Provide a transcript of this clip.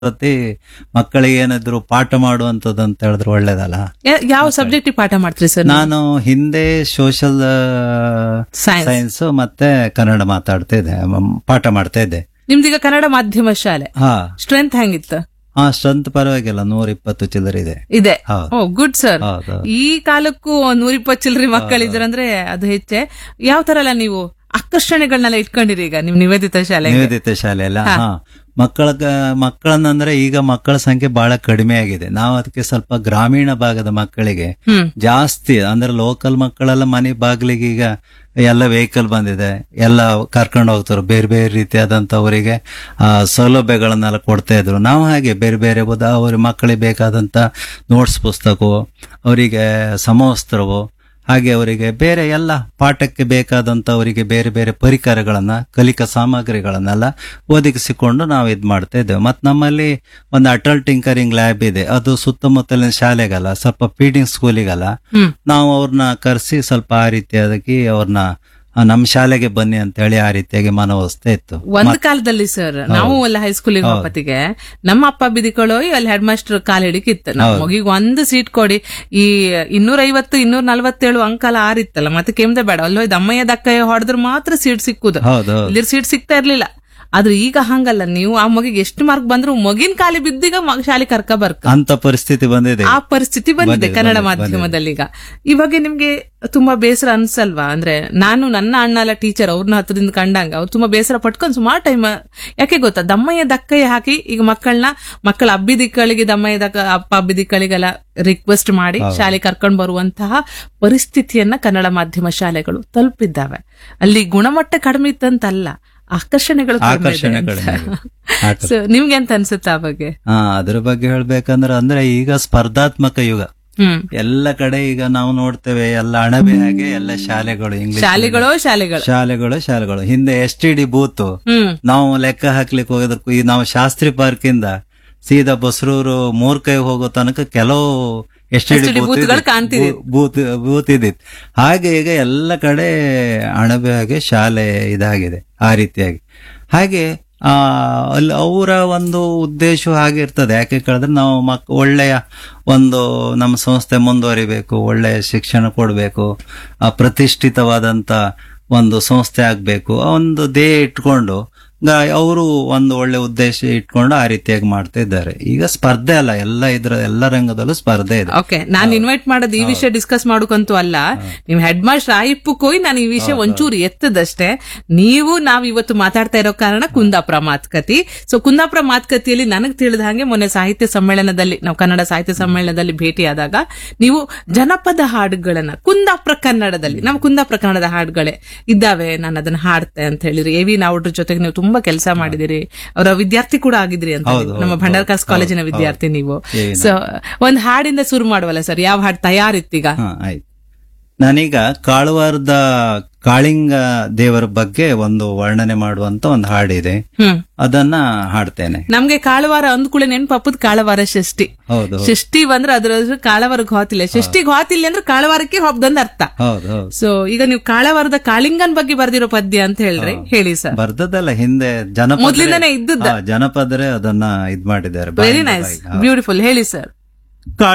ಪ್ರತಿ ಮಕ್ಕಳಿಗೆ ಏನಾದ್ರು ಪಾಠ ಮಾಡುವಂತದ್ದು ಅಂತ ಹೇಳಿದ್ರೆ ಒಳ್ಳೇದಲ್ಲ ಯಾ- ಯಾವ ಸಬ್ಜೆಕ್ಟ್ ಪಾಠ ಮಾಡ್ತೀರಿ ಸರ್ ನಾನು ಹಿಂದೆ ಸೋಷಲ್ ಸೈನ್ಸ್ ಸೈನ್ಸ್ ಮತ್ತೆ ಕನ್ನಡ ಮಾತಾಡ್ತಾ ಇದ್ದೆ ಮ್, ಪಾಠ ಮಾಡ್ತಾ ಇದ್ದೆ ನಿಮ್ದೀಗ ಕನ್ನಡ ಮಾಧ್ಯಮ ಶಾಲೆ ಹಾ ಸ್ಟ್ರೆಂತ್ ಹೆಂಗಿತ್ತು ಹಾ ಸ್ಟ್ರೆಂತ್ ಪರವಾಗಿಲ್ಲ ನೂರ ಇಪ್ಪತ್ತು ಚಿಲ್ಲರ್ ಇದೆ ಇದೆ ಹೌದು. ಓ ಗುಡ್ ಸರ್ ಹೌದು ಈ ಕಾಲಕ್ಕೂ ನೂರ ಇಪ್ಪತ್ತು ಚಿಲ್ಲರಿ ಮಕ್ಕಳಿದ್ರಂದ್ರೆ ಅದು ಹೆಚ್ಚೆ ಯಾವ ತರ ಎಲ್ಲ ನೀವು ಆಕರ್ಷಣೆಗಳನ್ನೆಲ್ಲ ಇಟ್ಕೊಂಡಿರಿ ಈಗ ನಿಮ್ ನಿವೇದಿತ ಶಾಲೆಗೆ ನಿವೇದಿತ ಶಾಲೆ ಎಲ್ಲ ಹಾ ಮಕ್ಕಳ ಮಕ್ಕಳನ್ನಂದ್ರೆ ಈಗ ಮಕ್ಕಳ ಸಂಖ್ಯೆ ಬಹಳ ಕಡಿಮೆ ಆಗಿದೆ ನಾವು ಅದಕ್ಕೆ ಸ್ವಲ್ಪ ಗ್ರಾಮೀಣ ಭಾಗದ ಮಕ್ಕಳಿಗೆ ಹ್ಮ್ ಜಾಸ್ತಿ ಅಂದ್ರೆ ಲೋಕಲ್ ಮಕ್ಕಳೆಲ್ಲ ಮನೆ ಬಾಗಿಲಿಗೆ ಈಗ ಎಲ್ಲ ವೆಹಿಕಲ್ ಬಂದಿದೆ ಎಲ್ಲ ಕರ್ಕೊಂಡು ಹೋಗ್ತಾರೆ ಬೇರೆ ಬೇರೆ ರೀತಿಯಾದಂತ ಅವರಿಗೆ ಆ, ಸೌಲಭ್ಯಗಳನ್ನೆಲ್ಲ ಕೊಡ್ತಾ ಇದ್ರು ನಾವು ಹಾಗೆ ಬೇರೆ ಬೇರೆ ಬುಧ ಅವ್ರ ಮಕ್ಕಳಿಗೆ ಬೇಕಾದಂತ ನೋಟ್ಸ್ ಪುಸ್ತಕವು ಅವರಿಗೆ ಸಮವಸ್ತ್ರವು ಹಾಗೆ ಅವರಿಗೆ ಬೇರೆ ಎಲ್ಲ ಪಾಠಕ್ಕೆ ಬೇಕಾದಂತ ಅವರಿಗೆ ಬೇರೆ ಬೇರೆ ಪರಿಕರಗಳನ್ನ ಕಲಿಕಾ ಸಾಮಗ್ರಿಗಳನ್ನೆಲ್ಲ ಒದಗಿಸಿಕೊಂಡು ನಾವು ಇದ್ ಮಾಡ್ತಾ ಇದ್ದೇವೆ ಮತ್ತು ನಮ್ಮಲ್ಲಿ ಒಂದು ಅಟಲ್ ಟಿಂಕರಿಂಗ್ ಲ್ಯಾಬ್ ಇದೆ ಅದು ಸುತ್ತಮುತ್ತಲಿನ ಶಾಲೆಗಲ್ಲ ಸ್ವಲ್ಪ ಫೀಡಿಂಗ್ ಸ್ಕೂಲಿಗಲ್ಲ ಹ್ಮ್ ನಾವು ಅವ್ರನ್ನ ಕರೆಸಿ ಸ್ವಲ್ಪ ಆ ರೀತಿಯಾಗಿ ಅವ್ರನ್ನ ಆ, ನಮ್ಮ ಶಾಲೆಗೆ ಬನ್ನಿ ಅಂತ ಹೇಳಿ ಆ ರೀತಿಯಾಗಿ ಮನವೊಲಿಸ್ತಾ ಇತ್ತು ಒಂದ್ ಕಾಲದಲ್ಲಿ ಸರ್ ನಾವು ಎಲ್ಲ ಹೈಸ್ಕೂಲಿಗೆ ಹೋಗಪತ್ತಿಗೆ ನಮ್ಮ ಅಪ್ಪ ಬಿದಿಕೊಳ್ಳೋ ಅಲ್ಲಿ ಹೆಡ್ ಮಾಸ್ಟರ್ ಕಾಲ್ ಹಿಡಿಕಿತ್ತು ನಮ್ಮ ಮಗಿಗೆ ಒಂದು ಸೀಟ್ ಕೊಡಿ ಈ ಇನ್ನೂರ ಐವತ್ತು ಇನ್ನೂರ ನಲ್ವತ್ತೇಳು ಅಂಕಲ ಆರಿತ್ತಲ್ಲ ಮತ್ತೆ ಕೆಮ್ದೆ ಬೇಡ ಅಲ್ಲೋ ಇದು ಅಮ್ಮಯ್ಯ ದಕ್ಕಯ್ಯ ಹೊಡೆದ್ರೆ ಮಾತ್ರ ಸೀಟ್ ಸಿಕ್ಕುದು ಹೌದು ಹೌದು ಇಲ್ಲಿ ಸೀಟ್ ಸಿಗ್ತಾ ಇರ್ಲಿಲ್ಲ ಆದ್ರೆ ಈಗ ಹಂಗಲ್ಲ ನೀವು ಆ ಮಗಿಗೆ ಎಷ್ಟು ಮಾರ್ಕ್ ಬಂದ್ರು ಮಗಿನ ಕಾಲಿ ಬಿದ್ದೀಗ ಮ- ಶಾಲೆ ಕರ್ಕ ಬರ್ಕ ಅಂತ ಪರಿಸ್ಥಿತಿ ಬಂದಿದೆ ಆ ಪರಿಸ್ಥಿತಿ ಬಂದಿದೆ ಕನ್ನಡ ಮಾಧ್ಯಮದಲ್ಲಿ ಈಗ ಇವಾಗ ನಿಮ್ಗೆ ತುಂಬಾ ಬೇಸರ ಅನ್ಸಲ್ವಾ ಅಂದ್ರೆ ನಾನು ನನ್ನ ಅಣ್ಣ ಎಲ್ಲ ಟೀಚರ್ ಅವ್ರನ್ನ ಹತ್ರದಿಂದ ಕಂಡಂಗ ಅವ್ರು ತುಂಬಾ ಬೇಸರ ಪಟ್ಕೊಂಡು ಸುಮಾರು ಟೈಮ್ ಯಾಕೆ ಗೊತ್ತಾ ದಮ್ಮಯ್ಯ ದಕ್ಕಯ್ಯ ಹಾಕಿ ಈಗ ಮಕ್ಕಳನ್ನ ಮಕ್ಕಳ ಅಬ್ಬಿದಿಕ್ಕಳಿಗೆ ದಮ್ಮಯ್ಯ ದಕ್ಕ ಅಪ್ಪ ಅಬ್ಬಿದಿಕ್ಕಳಿಗೆಲ್ಲ ರಿಕ್ವೆಸ್ಟ್ ಮಾಡಿ ಶಾಲೆ ಕರ್ಕೊಂಡು ಬರುವಂತಹ ಪರಿಸ್ಥಿತಿಯನ್ನ ಕನ್ನಡ ಮಾಧ್ಯಮ ಶಾಲೆಗಳು ತಲುಪಿದ್ದಾವೆ ಅಲ್ಲಿ ಗುಣಮಟ್ಟ ಕಡಿಮೆ ಇತ್ತಂತಲ್ಲ ಆಕರ್ಷಣೆಗಳು ಕಡಿಮೆ ಇದೆ ಆಕರ್ಷಣೆಗಳು ಅಂತ. ಸೊ ನಿಮ್ಗೆ ಅಂತ ಅನ್ಸುತ್ತೆ ಆ ಬಗ್ಗೆ ಹಾ ಅದ್ರ ಬಗ್ಗೆ ಹೇಳ್ಬೇಕಂದ್ರೆ ಅಂದ್ರೆ ಈಗ ಸ್ಪರ್ಧಾತ್ಮಕ ಯುಗ ಹ್ಮ್ ಎಲ್ಲ ಕಡೆ ಈಗ ನಾವು ನೋಡ್ತೇವೆ ಎಲ್ಲ ಅಣಬೆ ಹಾಗೆ ಎಲ್ಲ ಶಾಲೆಗಳು ಇಂಗ್ಲಿಷ್ ಶಾಲೆಗಳೋ ಶಾಲೆಗಳು ಶಾಲೆಗಳು ಶಾಲೆಗಳು ಹಿಂದೆ ಎಸ್ ಟಿ ಡಿ ಬೂತ್ ಹ್ಮ್ ನಾವು ಲೆಕ್ಕ ಹಾಕ್ಲಿಕ್ಕೆ ಹೋಗೋದಕ್ಕೂ ಈ ನಾವು ಶಾಸ್ತ್ರಿ ಪಾರ್ಕ್ ಇಂದ ಸೀದಾ ಬಸ್ರೂರು ಮೂರ್ಕೈ ಹೋಗೋ ತನಕ ಕೆಲವು ಎಸ್ ಟಿ ಡಿ ಬೂತ್ಗಳು ಕಾಣ್ತಿದ್ವು. ಬೂತ್ ಬೂತ್ ಇದ್ದಿತ್ತು ಹಾಗೆ ಈಗ ಎಲ್ಲ ಕಡೆ ಅಣಬೆ ಹಾಗೆ ಶಾಲೆ ಇದಾಗಿದೆ ಆ ರೀತಿಯಾಗಿ ಹಾಗೆ ಆ ಅಲ್ಲಿ ಅವರ ಒಂದು ಉದ್ದೇಶ ಹಾಗೆ ಇರ್ತದೆ ಯಾಕೆ ಕೇಳಿದ್ರೆ ನಾವು ಮಕ್ ಒಳ್ಳೆಯ ಒಂದು ನಮ್ಮ ಸಂಸ್ಥೆ ಮುಂದುವರಿಬೇಕು ಒಳ್ಳೆಯ ಶಿಕ್ಷಣ ಕೊಡಬೇಕು ಪ್ರತಿಷ್ಠಿತವಾದಂತ ಒಂದು ಸಂಸ್ಥೆ ಆಗ್ಬೇಕು ಆ ಒಂದು ಧ್ಯೇಯ ಇಟ್ಕೊಂಡು ಅವರು ಒಂದು ಒಳ್ಳೆ ಉದ್ದೇಶ ಇಟ್ಕೊಂಡು ಆ ರೀತಿಯಾಗಿ ಮಾಡ್ತಾ ಇದ್ದಾರೆ ಈಗ ಸ್ಪರ್ಧೆ ಅಲ್ಲ ಎಲ್ಲ ಇದ್ರ ಎಲ್ಲ ರಂಗದಲ್ಲೂ ಸ್ಪರ್ಧೆ ಇದೆ ಓಕೆ ನಾನು ಇನ್ವೈಟ್ ಮಾಡೋದು ಈ ವಿಷಯ ಡಿಸ್ಕಸ್ ಮಾಡೋಕಂತೂ ಅಲ್ಲ ನಿಮ್ ಹೆಡ್ ಮಾಸ್ಟರ್ ಆಯಿಪ್ಪಕ್ಕೆ ಹೋಗಿ ನಾನು ಈ ವಿಷಯ ಒಂಚೂರು ಎತ್ತದಷ್ಟೇ ನೀವು ನಾವ್ ಇವತ್ತು ಮಾತಾಡ್ತಾ ಇರೋ ಕಾರಣ ಕುಂದಾಪುರ ಮಾತುಕತೆ ಸೊ ಕುಂದಾಪುರ ಮಾತುಕತೆಯಲ್ಲಿ ನನಗೆ ತಿಳಿದ ಹಾಗೆ ಮೊನ್ನೆ ಸಾಹಿತ್ಯ ಸಮ್ಮೇಳನದಲ್ಲಿ ನಾವು ಕನ್ನಡ ಸಾಹಿತ್ಯ ಸಮ್ಮೇಳನದಲ್ಲಿ ಭೇಟಿಯಾದಾಗ ನೀವು ಜನಪದ ಹಾಡುಗಳನ್ನ ಕುಂದಾಪುರ ಕನ್ನಡದಲ್ಲಿ ನಮ್ಮ ಕುಂದಾಪುರ ಕನ್ನಡದ ಹಾಡುಗಳೇ ಇದ್ದಾವೆ ನಾನು ಅದನ್ನ ಹಾಡ್ತೆ ಅಂತ ಹೇಳಿದ್ರಿ ಎ ವಿ ನಾವುಡ್ರ ಜೊತೆಗೆ ನೀವು ತುಂಬಾ ಕೆಲಸ ಮಾಡಿದಿರಿ ಅವರ ವಿದ್ಯಾರ್ಥಿ ಕೂಡ ಆಗಿದ್ರಿ ಅಂತ ಹೌದು, ನಮ್ಮ ಹೌದು, ಭಂಡಾರ್ಕಾಸ್ ಹೌದು, ಕಾಲೇಜಿನ ಹೌದು. ವಿದ್ಯಾರ್ಥಿ ನೀವು ಎ ವಿ ಸೊ ಒಂದ್ ಹಾಡಿಂದ ಶುರು ಮಾಡುವಲ್ಲ ಸರ್ ಯಾವ ಹಾಡು ತಯಾರಿತ್ತೀಗ ಹಾ ಆಯ್ತು ನಾನೀಗ ಕಾಳುವಾರದ ಕಾಳಿಂಗ ದೇವರ ಬಗ್ಗೆ ಒಂದು ವರ್ಣನೆ ಮಾಡುವಂತ ಒಂದು ಹಾಡಿದೆ ಹ್ಮ್ ಅದನ್ನ ಹಾಡ್ತೇನೆ ನಮ್ಗೆ ಕಾಳವಾರ ಅಂದ್ಕೂಳೆ ನೆನ್ಪಪ್ಪದ್ ಕಾಳವಾರ ಷಷ್ಠಿ ಹೌದು ಷಷ್ಠಿ ಬಂದ್ರೆ ಅದ್ರ ಹೆಸ್ರು ಕಾಳವಾರ ಘಾತಿಲ್ಲ ಷಷ್ಠಿ ಘಾತಿಲ್ಲ ಅಂದ್ರೆ ಕಾಳವಾರಕ್ಕೆ ಹಬ್ಬದಂದ ಅರ್ಥ ಹೌದು ಹೌದು ಸೊ ಈಗ ನೀವು ಕಾಳವಾರದ ಕಾಳಿಂಗನ್ ಬಗ್ಗೆ ಬರ್ದಿರೋ ಪದ್ಯ ಅಂತ ಹೇಳ್ರಿ ಹೇಳಿ ಸರ್ ಬರ್ದದಲ್ಲ ಹಿಂದೆ ಜನಪದ ಮೊದ್ಲಿಂದಾನೇ ಇದ್ದದ್ದ? ಜನಪದರೇ ಅದನ್ನ ಇದ್ ಮಾಡಿದ್ದಾರೆ ವೆರಿ ನೈಸ್ ಬ್ಯೂಟಿಫುಲ್ ಹೇಳಿ ಸರ್